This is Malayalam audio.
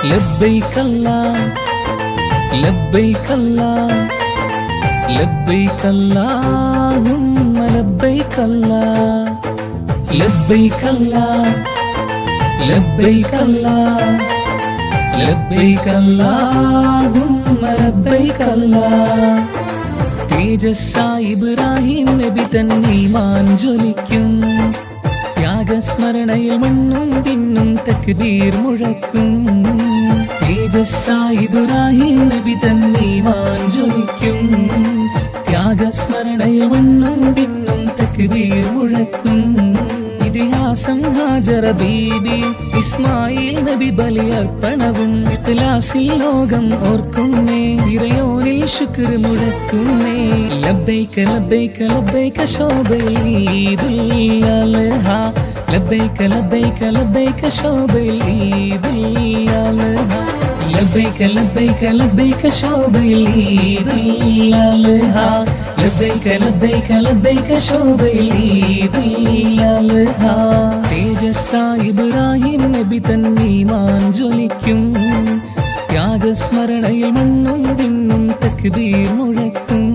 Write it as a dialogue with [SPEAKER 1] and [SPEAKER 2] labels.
[SPEAKER 1] لبيك الله لبيك الله لبيك اللهم لبيك الله لبيك الله لبيك الله لبيك اللهم لبيك الله തേജസ്സായി ഇബ്രാഹിം നബി തന്നെ ഈമാൻ ജ്വലിക്കും ത്യാഗസ്മരണയിൽ മണ്ണും പിന്നും തക്ബീർ മുഴക്കും തേജസ്സായി ഇബ്രാഹിം നബി തന്നെ ഈമാൻ ജ്വലിക്കും ത്യാഗസ്മരണയിൽ മണ്ണും പിന്നും തക്ബീർ മുഴക്കും ഇതിഹാസം ഹാജറ ബീബി ഇസ്മായിൽ നബി ബലിയർപ്പണവും ഇത്ലാസിൽ ലോകം ഓർക്കുന്നേ ഇറയോനിൽ ശുക്ർ മുഴക്കുന്നേ ലബ്ബൈക ലബ്ബൈക ലബ്ബൈക ശോഭൈദുൽ അൽഹ ലബ്ബൈക ലബ്ബൈക ലബ്ബൈക ശോഭൈദുൽ അൽഹ ലബ്ബൈക ലബ്ബൈക ലബ്ബൈക ശോഭൈദുൽ അൽഹ ലബ്ബൈക ലബ്ബൈക ലബ്ബൈക ശോഭൈദുൽ അൽഹ തേജസ്സായി ഇബ്രാഹിം നബി തന്നെ ഈമാൻ ജ്വലിക്കും ത്യാഗസ്മരണയിൽ മണ്ണും പിന്നും തക്ബീർ മുഴക്കും